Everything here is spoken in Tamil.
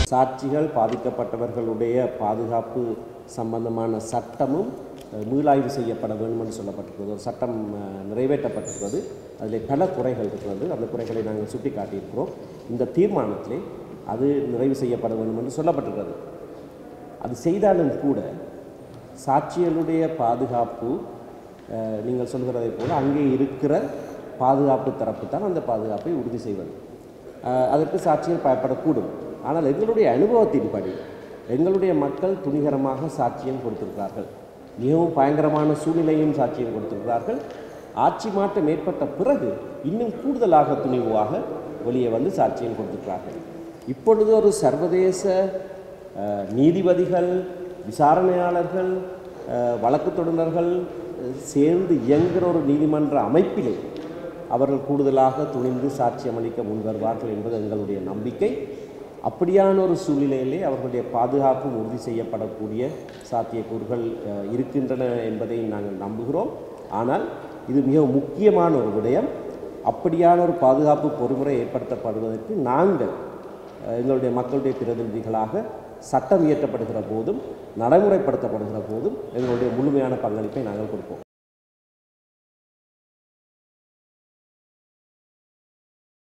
சாட்சிகள் பாதிக்கப்பட்டவர்களுடைய பாதுகாப்பு சம்பந்தமான சட்டமும் அஹ், மீளாய்வு செய்யப்பட வேண்டும் என்று சொல்லப்பட்டிருக்கிறது ஒரு சட்டம் அஹ், நிறைவேற்றப்பட்டிருக்கிறது அதில் பல குறைகள் இருக்கிறது அந்த குறைகளை நாங்கள் சுட்டி காட்டியிருக்கிறோம் இந்த தீர்மானத்திலே அது நிறைவு செய்யப்பட வேண்டும் என்று சொல்லப்பட்டிருக்கிறது அது செய்தாலும் கூட சாட்சிகளுடைய பாதுகாப்பு அஹ், நீங்கள் சொல்கிறதை போல அங்கே இருக்கிற பாதுகாப்பு தரப்பு தான் அந்த பாதுகாப்பை உறுதி செய்வது அஹ், அதற்கு சாட்சிகள் பயப்படக்கூடும் ஆனால் எங்களுடைய அனுபவத்தின்படி எங்களுடைய மக்கள் துணிகரமாக சாட்சியம் கொடுத்திருக்கிறார்கள் மிகவும் பயங்கரமான சூழ்நிலையும் சாட்சியம் கொடுத்திருக்கிறார்கள் ஆட்சி மாற்றம் ஏற்பட்ட பிறகு இன்னும் கூடுதலாக துணிவாக வெளியே வந்து சாட்சியம் கொடுத்திருக்கிறார்கள் இப்பொழுது ஒரு சர்வதேச அஹ், நீதிபதிகள் விசாரணையாளர்கள் அஹ், வழக்கு தொடர்ந்தர்கள் அஹ், சேர்ந்து இயங்குகிற ஒரு நீதிமன்ற அமைப்பிலே அவர்கள் கூடுதலாக துணிந்து சாட்சியம் அளிக்க முன்வருவார்கள் என்பது எங்களுடைய நம்பிக்கை அப்படியான ஒரு சூழ்நிலையிலே அவர்களுடைய பாதுகாப்பும் உறுதி செய்யப்படக்கூடிய சாத்தியக்கூறுகள் அஹ், இருக்கின்றன என்பதை நாங்கள் நம்புகிறோம் ஆனால் இது மிக முக்கியமான ஒரு விடயம் அப்படியான ஒரு பாதுகாப்பு பொறிமுறை ஏற்படுத்தப்படுவதற்கு நாங்கள் அஹ், எங்களுடைய மக்களுடைய பிரதிநிதிகளாக சட்டம் இயற்றப்படுகிற போதும் நடைமுறைப்படுத்தப்படுகிற போதும் எங்களுடைய முழுமையான பங்களிப்பை நாங்கள் கொடுப்போம்